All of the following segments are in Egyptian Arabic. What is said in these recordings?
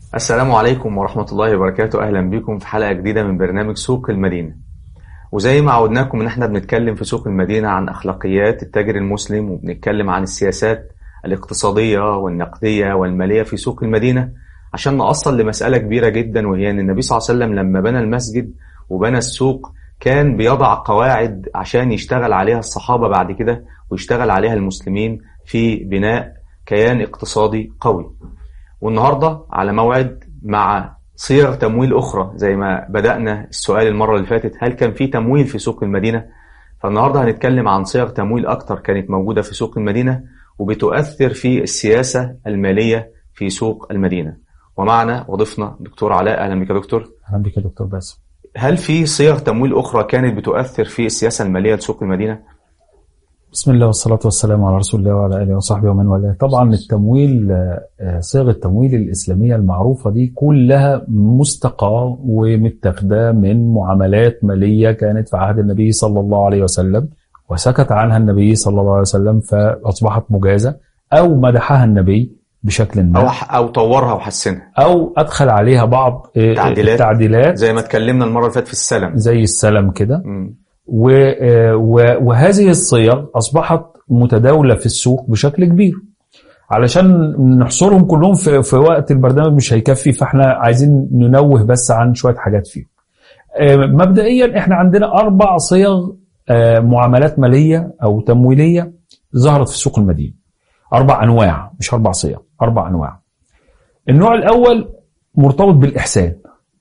السلام عليكم ورحمة الله وبركاته أهلا بكم في حلقة جديدة من برنامج سوق المدينة وزي ما عودناكم إن احنا بنتكلم في سوق المدينة عن أخلاقيات التاجر المسلم وبنتكلم عن السياسات الاقتصادية والنقدية والمالية في سوق المدينة عشان نوصل لمسألة كبيرة جدا وهي أن النبي صلى الله عليه وسلم لما بنى المسجد وبنى السوق كان بيضع قواعد عشان يشتغل عليها الصحابة بعد كده ويشتغل عليها المسلمين في بناء كيان اقتصادي قوي والنهاردة على موعد مع صيغ تمويل أخرى زي ما بدأنا السؤال المرة اللي فاتت هل كان في تمويل في سوق المدينة؟ فالنهاردة هنتكلم عن صيغ تمويل أكتر كانت موجودة في سوق المدينة وبتؤثر في السياسة المالية في سوق المدينة ومعنا وضيفنا دكتور علاء أهلا بك يا دكتور اهلا بك يا دكتور باسم هل في صيغ تمويل أخرى كانت بتؤثر في السياسة المالية لسوق المدينة؟ بسم الله والصلاة والسلام على رسول الله وعلى آله وصحبه ومن والاه طبعا التمويل آه، صيغ التمويل الإسلامية المعروفة دي كلها مستقاة ومتاخدة من معاملات مالية كانت في عهد النبي صلى الله عليه وسلم وسكت عنها النبي صلى الله عليه وسلم فأصبحت مجازة أو مدحها النبي بشكل أو ما أو طورها وحسنها أو أدخل عليها بعض آه، تعديلات. التعديلات زي ما اتكلمنا المرة اللي فاتت في السلم زي السلم كده مم. و- آه، و- وهذه الصيغ أصبحت متداولة في السوق بشكل كبير علشان نحصرهم كلهم في, في وقت البرنامج مش هيكفي فاحنا عايزين ننوه بس عن شوية حاجات فيهم آه، مبدئيا احنا عندنا أربع صيغ آه، معاملات مالية أو تمويلية ظهرت في سوق المدينة أربع أنواع مش أربع صيغ أربع أنواع النوع الأول مرتبط بالإحسان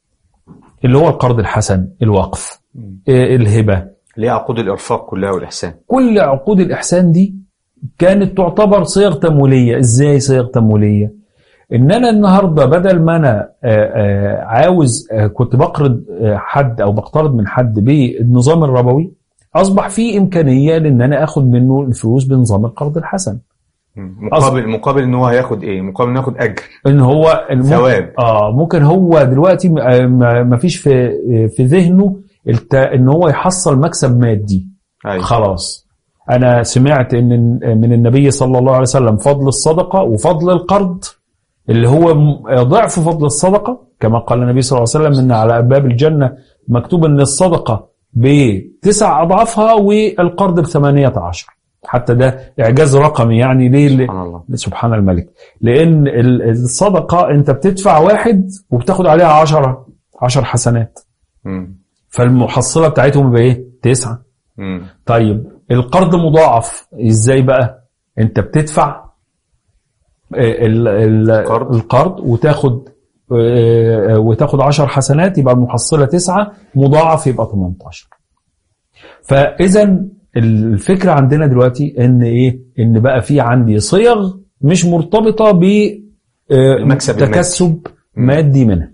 اللي هو القرض الحسن الوقف آه، الهبة ليه عقود الإرفاق كلها والإحسان كل عقود الإحسان دي كانت تعتبر صيغ تمويلية إزاي صيغ تمويلية إن أنا النهاردة بدل ما أنا آه، آه، عاوز آه، كنت بقرض آه، حد أو بقترض من حد بالنظام الربوي أصبح في إمكانية لأن أنا آخد منه الفلوس بنظام القرض الحسن مم. مقابل مقابل ان هو هياخد ايه؟ مقابل انه ياخد اجر ان هو الممكن ثواب. اه ممكن هو دلوقتي م- آه، ما ما فيش في في ذهنه الت- ان هو يحصل مكسب مادي ايوه خلاص انا سمعت ان من النبي صلى الله عليه وسلم فضل الصدقه وفضل القرض اللي هو م- ضعف فضل الصدقه كما قال النبي صلى الله عليه وسلم ان على ابواب الجنه مكتوب ان الصدقه بتسع اضعافها والقرض بثمانية عشر حتى ده اعجاز رقمي يعني ليه ل- سبحان الله سبحان الملك لان ال- الصدقه انت بتدفع واحد وبتاخد عليها عشرة عشر حسنات مم. فالمحصله بتاعتهم يبقى ايه تسعه مم. طيب القرض مضاعف ازاي بقى انت بتدفع آه، ال- ال- القرض. القرض وتاخد آه، آه، وتاخد 10 حسنات يبقى المحصله 9 مضاعف يبقى 18 فاذا الفكره عندنا دلوقتي ان ايه ان بقى في عندي صيغ مش مرتبطه ب آه، المكسب المادي. تكسب مم. مادي منها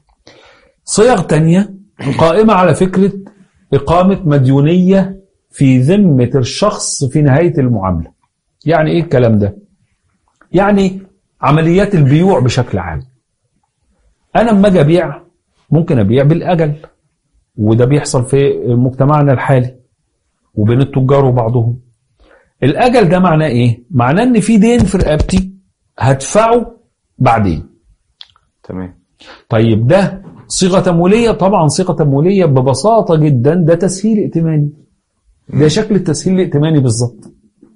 صيغ تانية قائمة على فكرة إقامة مديونية في ذمة الشخص في نهاية المعاملة يعني إيه الكلام ده؟ يعني عمليات البيوع بشكل عام أنا لما أجي أبيع ممكن أبيع بالأجل وده بيحصل في مجتمعنا الحالي وبين التجار وبعضهم الأجل ده معناه إيه؟ معناه إن في دين في رقبتي هدفعه بعدين تمام طيب ده صيغه تمويليه طبعا صيغه تمويليه ببساطه جدا ده تسهيل ائتماني ده شكل التسهيل الائتماني بالظبط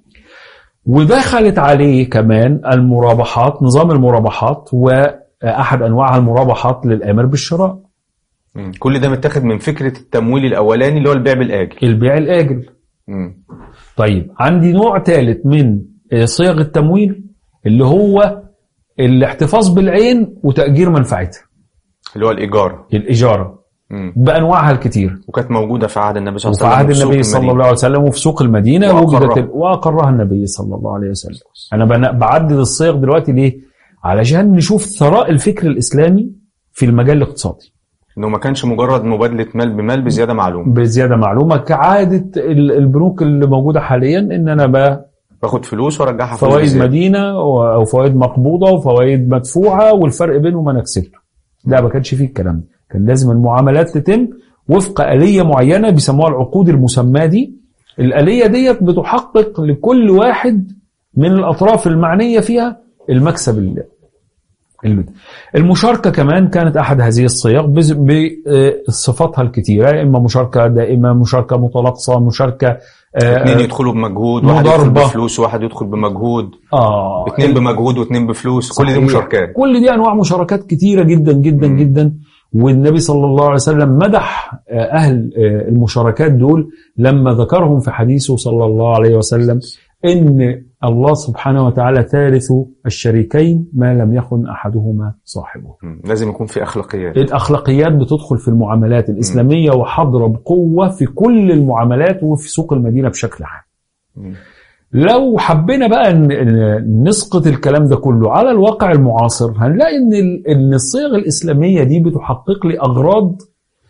ودخلت عليه كمان المرابحات نظام المرابحات واحد انواعها المرابحات للامر بالشراء مم. كل ده متاخد من فكره التمويل الاولاني اللي هو البيع بالاجل البيع الاجل مم. طيب عندي نوع ثالث من آه، صيغ التمويل اللي هو الاحتفاظ بالعين وتاجير منفعتها اللي هو الايجار الاجاره مم. بانواعها الكتير وكانت موجوده في عهد النبي صلى وفي الله عليه عهد وسلم النبي وفي سوق صلى المدينة. الله عليه وسلم وفي سوق المدينة وأقرها. وجدت ال- وأقرها النبي صلى الله عليه وسلم أنا بن- بعدد الصيغ دلوقتي ليه؟ علشان نشوف ثراء الفكر الإسلامي في المجال الاقتصادي انه ما كانش مجرد مبادله مال بمال بزياده معلومه بزيادة معلومة كعادة ال- البنوك اللي موجودة حاليا إن أنا بقى باخد فلوس وارجعها فلوس فوائد بزيادة. مدينة و- أو فوائد مقبوضة وفوائد مدفوعة والفرق بينهم أنا كسبته لا ما كانش فيه الكلام ده كان لازم المعاملات تتم وفق آلية معينة بيسموها العقود المسماة دي الآلية ديت بتحقق لكل واحد من الأطراف المعنية فيها المكسب ال- البدء. المشاركة كمان كانت أحد هذه الصيغ بز- بصفاتها الكثيرة إما مشاركة دائمة مشاركة متلاقصة مشاركة آه، اثنين يدخلوا بمجهود واحد يدخل مضاربة. بفلوس وواحد يدخل بمجهود آه اثنين بمجهود واثنين بفلوس كل دي صحيح. مشاركات كل دي انواع مشاركات كتيره جدا جدا مم. جدا والنبي صلى الله عليه وسلم مدح آه، اهل آه، المشاركات دول لما ذكرهم في حديثه صلى الله عليه وسلم ان الله سبحانه وتعالى ثالث الشريكين ما لم يكن احدهما صاحبه. مم. لازم يكون في اخلاقيات الاخلاقيات بتدخل في المعاملات الاسلاميه وحاضره بقوه في كل المعاملات وفي سوق المدينه بشكل عام. مم. لو حبينا بقى ن- ن- نسقط الكلام ده كله على الواقع المعاصر هنلاقي ان ال- ان الصيغ الاسلاميه دي بتحقق لي اغراض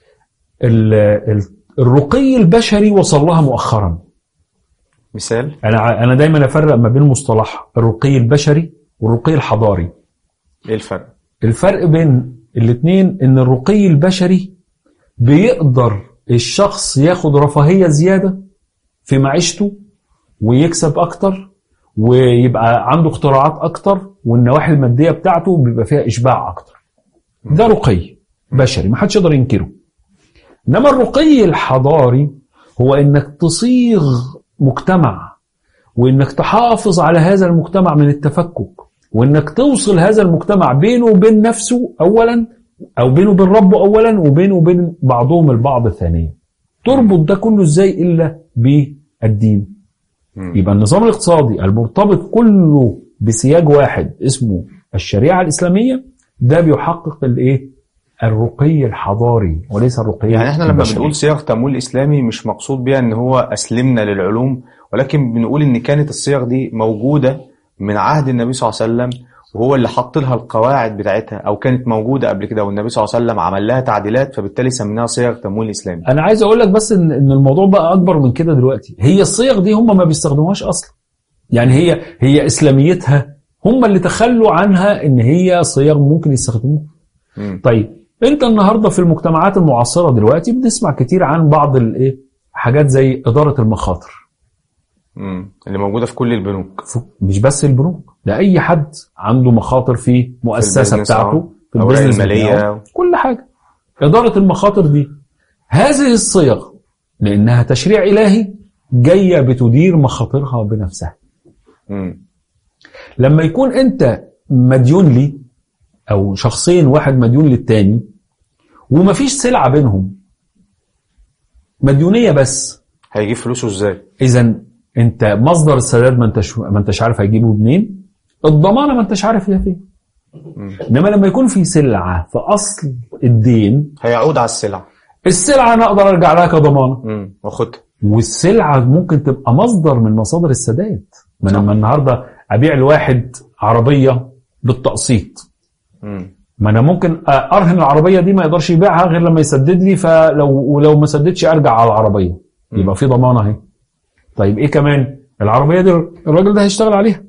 ال- ال- الرقي البشري وصل لها مؤخرا مثال انا ع- انا دايما افرق ما بين مصطلح الرقي البشري والرقي الحضاري ايه الفرق الفرق بين الاثنين ان الرقي البشري بيقدر الشخص ياخد رفاهية زيادة في معيشته ويكسب اكتر ويبقى عنده اختراعات اكتر والنواحي المادية بتاعته بيبقى فيها اشباع اكتر ده رقي بشري ما حدش يقدر ينكره انما الرقي الحضاري هو انك تصيغ مجتمع وانك تحافظ على هذا المجتمع من التفكك وانك توصل هذا المجتمع بينه وبين نفسه اولا او بينه وبين ربه اولا وبينه وبين بعضهم البعض ثانيا تربط ده كله ازاي الا بالدين مم. يبقى النظام الاقتصادي المرتبط كله بسياج واحد اسمه الشريعه الاسلاميه ده بيحقق الايه الرقي الحضاري وليس الرقي يعني احنا لما البشري. بنقول صيغ تمويل اسلامي مش مقصود بيها ان هو اسلمنا للعلوم ولكن بنقول ان كانت الصيغ دي موجوده من عهد النبي صلى الله عليه وسلم وهو اللي حط لها القواعد بتاعتها او كانت موجوده قبل كده والنبي صلى الله عليه وسلم عمل لها تعديلات فبالتالي سميناها صيغ تمويل اسلامي انا عايز اقول لك بس ان ان الموضوع بقى اكبر من كده دلوقتي هي الصيغ دي هم ما بيستخدموهاش اصلا يعني هي هي اسلاميتها هم اللي تخلوا عنها ان هي صيغ ممكن يستخدموها مم. طيب انت النهارده في المجتمعات المعاصره دلوقتي بنسمع كتير عن بعض الايه حاجات زي اداره المخاطر مم. اللي موجوده في كل البنوك ف- مش بس البنوك ده اي حد عنده مخاطر في مؤسسه البيزنس، بتاعته آه. في الأوراق البيزنس المالية. بتاعه، كل حاجه اداره المخاطر دي هذه الصيغ لانها تشريع الهي جايه بتدير مخاطرها بنفسها مم. لما يكون انت مديون لي او شخصين واحد مديون للتاني ومفيش سلعه بينهم مديونيه بس هيجيب فلوسه ازاي اذا انت مصدر السداد ما انتش ما انتش عارف هيجيبه منين الضمانه ما انتش عارف هي فين مم. انما لما يكون في سلعه في اصل الدين هيعود على السلع السلعه انا اقدر ارجع لها كضمانه مم. واخدها والسلعه ممكن تبقى مصدر من مصادر السداد ما انا لما النهارده ابيع لواحد عربيه بالتقسيط مم. ما انا ممكن ارهن العربيه دي ما يقدرش يبيعها غير لما يسدد لي فلو ولو ما سددش ارجع على العربيه يبقى في ضمانه اهي طيب ايه كمان العربيه دي الراجل ده هيشتغل عليها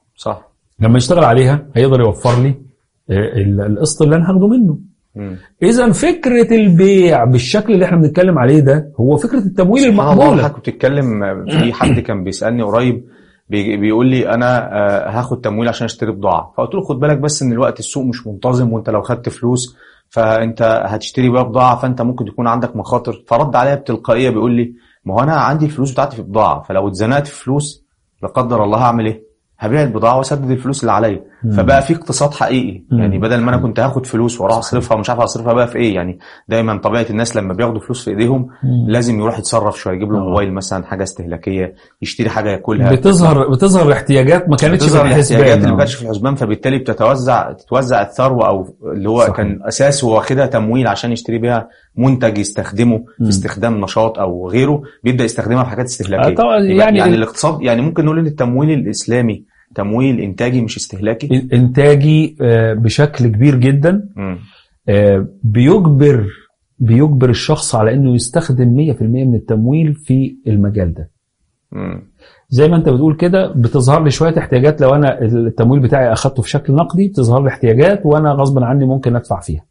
صح لما يشتغل عليها هيقدر يوفر لي آه، ال- القسط اللي انا هاخده منه مم. اذا فكره البيع بالشكل اللي احنا بنتكلم عليه ده هو فكره التمويل سبحان الله المقبوله حضرتك بتتكلم في حد كان بيسالني قريب بي- بيقول لي انا آه، هاخد تمويل عشان اشتري بضاعه فقلت له خد بالك بس ان الوقت السوق مش منتظم وانت لو خدت فلوس فانت هتشتري بقى بضاعه فانت ممكن يكون عندك مخاطر فرد عليا بتلقائيه بيقول لي ما هو انا عندي الفلوس بتاعتي في بضاعه فلو اتزنقت في فلوس لا قدر الله هعمل ايه هبيع البضاعه واسدد الفلوس اللي عليا فبقى في اقتصاد حقيقي مم. يعني بدل ما انا كنت هاخد فلوس واروح اصرفها ومش عارف اصرفها بقى في ايه يعني دايما طبيعه الناس لما بياخدوا فلوس في ايديهم مم. لازم يروح يتصرف شويه يجيب له آه. موبايل مثلا حاجه استهلاكيه يشتري حاجه ياكلها بتظهر بتظهر احتياجات ما كانتش في بتظهر الاحتياجات الحسبان اللي ما آه. كانتش في الحسبان فبالتالي بتتوزع تتوزع الثروه او اللي هو صحيح. كان اساسه هو واخدها تمويل عشان يشتري بيها منتج يستخدمه مم. في استخدام نشاط او غيره بيبدا يستخدمها في حاجات استهلاكيه آه، طبعا يبقى يعني يعني ال- الاقتصاد يعني ممكن نقول ان التمويل الاسلامي تمويل انتاجي مش استهلاكي انتاجي آه، بشكل كبير جدا مم. آه، بيجبر بيجبر الشخص على انه يستخدم 100% من التمويل في المجال ده مم. زي ما انت بتقول كده بتظهر لي شويه احتياجات لو انا التمويل بتاعي اخدته في شكل نقدي بتظهر لي احتياجات وانا غصبا عني ممكن ادفع فيها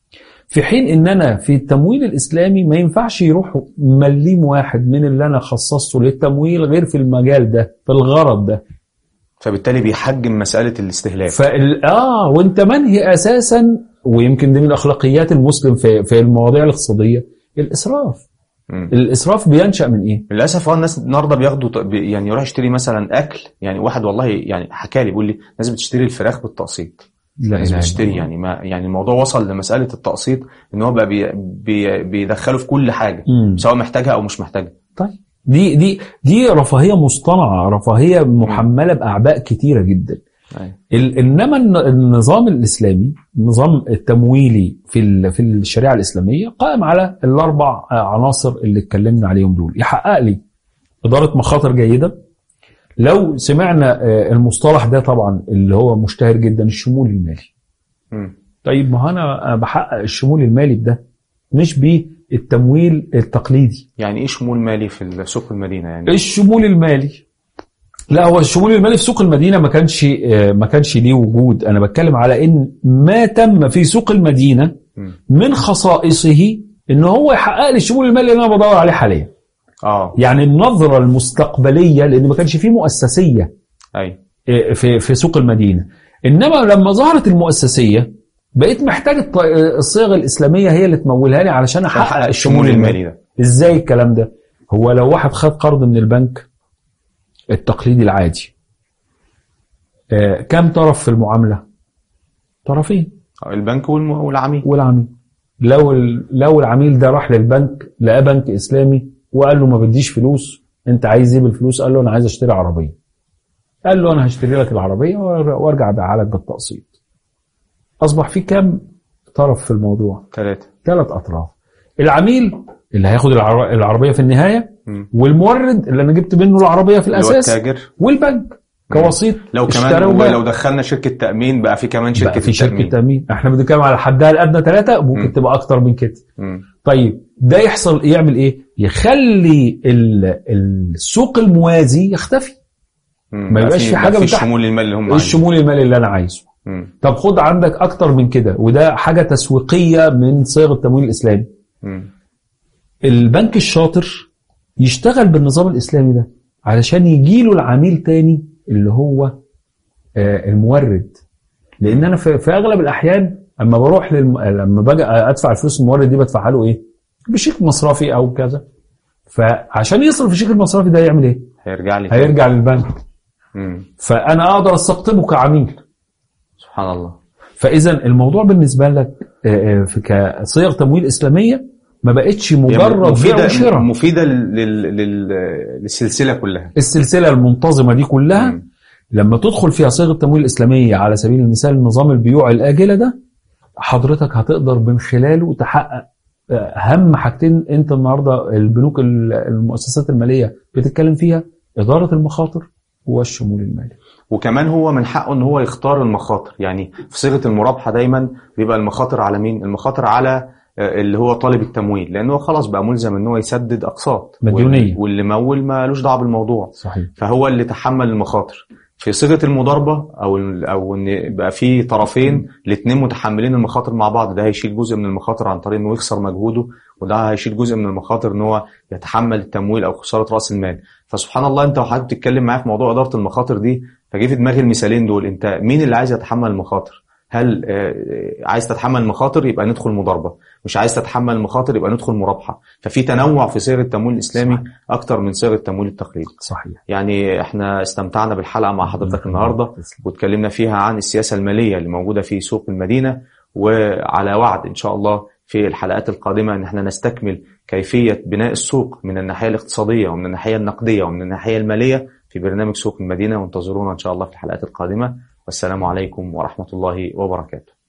في حين ان انا في التمويل الاسلامي ما ينفعش يروح مليم واحد من اللي انا خصصته للتمويل غير في المجال ده في الغرض ده فبالتالي بيحجم مساله الاستهلاك فال... اه وانت منهي اساسا ويمكن دي من اخلاقيات المسلم في في المواضيع الاقتصاديه الاسراف مم. الاسراف بينشا من ايه؟ للاسف هو الناس النهارده بياخدوا ط- بي- يعني يروح يشتري مثلا اكل يعني واحد والله يعني حكى لي بيقول لي الناس بتشتري الفراخ بالتقسيط لا الناس إله إلا بتشتري الله. يعني ما يعني الموضوع وصل لمساله التقسيط ان هو بقى بي بي بيدخله في كل حاجه مم. سواء محتاجها او مش محتاجها طيب دي دي دي رفاهيه مصطنعه رفاهيه محمله باعباء كتيره جدا أيوة. ال- انما الن- النظام الاسلامي النظام التمويلي في ال- في الشريعه الاسلاميه قائم على الاربع آه، عناصر اللي اتكلمنا عليهم دول يحقق لي اداره مخاطر جيده لو سمعنا آه، المصطلح ده طبعا اللي هو مشتهر جدا الشمول المالي مم. طيب ما هو انا بحقق الشمول المالي بده مش بالتمويل التقليدي يعني ايه شمول مالي في سوق المدينه يعني الشمول المالي لا هو الشمول المالي في سوق المدينه ما كانش آه، ما كانش ليه وجود انا بتكلم على ان ما تم في سوق المدينه مم. من خصائصه ان هو يحقق لي الشمول المالي اللي انا بدور عليه حاليا اه يعني النظره المستقبليه لان ما كانش فيه مؤسسيه اي آه، في في سوق المدينه انما لما ظهرت المؤسسيه بقيت محتاج الط- آه، الصيغه الاسلاميه هي اللي تمولها لي علشان احقق الشمول المالي ده ازاي الكلام ده هو لو واحد خد قرض من البنك التقليدي العادي آه، كم طرف في المعامله طرفين البنك والم- والعميل والعميل لو ال- لو العميل ده راح للبنك لقى بنك اسلامي وقال له ما بديش فلوس انت عايز ايه بالفلوس قال له انا عايز اشتري عربيه قال له انا هشتري لك العربيه وأر- وارجع ابيعها لك بالتقسيط اصبح في كم طرف في الموضوع ثلاثه ثلاث اطراف العميل اللي هياخد العر- العربيه في النهايه مم. والمورد اللي انا جبت منه العربيه في اللي هو الاساس التاجر والبنك كوسيط لو اشترى كمان وباع. لو دخلنا شركه تامين بقى في كمان شركه بقى في شركه التامين تامين احنا بنتكلم على حدها الادنى ثلاثه ممكن مم. تبقى اكتر من كده مم. طيب ده يحصل يعمل ايه يخلي ال- السوق الموازي يختفي مم. ما بقى يبقاش في بقى حاجة في من تحت. الشمول المالي اللي هم عايزينه. الشمول المالي اللي انا عايزه مم. طب خد عندك اكتر من كده وده حاجه تسويقيه من صيغ التمويل الاسلامي مم. البنك الشاطر يشتغل بالنظام الاسلامي ده علشان يجي له العميل تاني اللي هو آه، المورد لان انا في, في اغلب الاحيان اما بروح للم... لما باجي ادفع الفلوس المورد دي بدفعها له ايه؟ بشيك مصرفي او كذا فعشان يصرف الشيك المصرفي ده يعمل ايه؟ هيرجع لي تاني. هيرجع للبنك مم. فانا اقدر استقطبه كعميل سبحان الله فاذا الموضوع بالنسبه لك آه، آه، في كصيغ تمويل اسلاميه ما بقتش هي مجرد بيع مفيده وشراء مفيده لل... لل... لل... للسلسله كلها السلسله المنتظمه دي كلها مم. لما تدخل فيها صيغه التمويل الاسلاميه على سبيل المثال نظام البيوع الاجله ده حضرتك هتقدر من خلاله تحقق آه، اهم حاجتين انت النهارده البنوك ال- المؤسسات الماليه بتتكلم فيها اداره المخاطر والشمول المالي وكمان هو من حقه ان هو يختار المخاطر يعني في صيغه المرابحه دايما بيبقى المخاطر على مين المخاطر على آه، اللي هو طالب التمويل لانه خلاص بقى ملزم ان هو يسدد اقساط مديونية. واللي مول مالوش دعوه بالموضوع صحيح فهو اللي تحمل المخاطر في صيغه المضاربه او ال- او ان يبقى في طرفين الاثنين متحملين المخاطر مع بعض ده هيشيل جزء من المخاطر عن طريق انه يخسر مجهوده وده هيشيل جزء من المخاطر ان هو يتحمل التمويل او خساره راس المال فسبحان الله انت وحضرتك بتتكلم معايا في موضوع اداره المخاطر دي فجه في دماغي المثالين دول انت مين اللي عايز يتحمل المخاطر هل آه، عايز تتحمل المخاطر يبقى ندخل مضاربه مش عايز تتحمل المخاطر يبقى ندخل مرابحه ففي تنوع في صيغ التمويل الاسلامي صحيح. اكتر من صيغ التمويل التقليدي صحيح يعني احنا استمتعنا بالحلقه مع حضرتك النهارده واتكلمنا فيها عن السياسه الماليه اللي موجوده في سوق المدينه وعلى وعد ان شاء الله في الحلقات القادمه ان احنا نستكمل كيفيه بناء السوق من الناحيه الاقتصاديه ومن الناحيه النقديه ومن الناحيه الماليه في برنامج سوق المدينه وانتظرونا ان شاء الله في الحلقات القادمه والسلام عليكم ورحمه الله وبركاته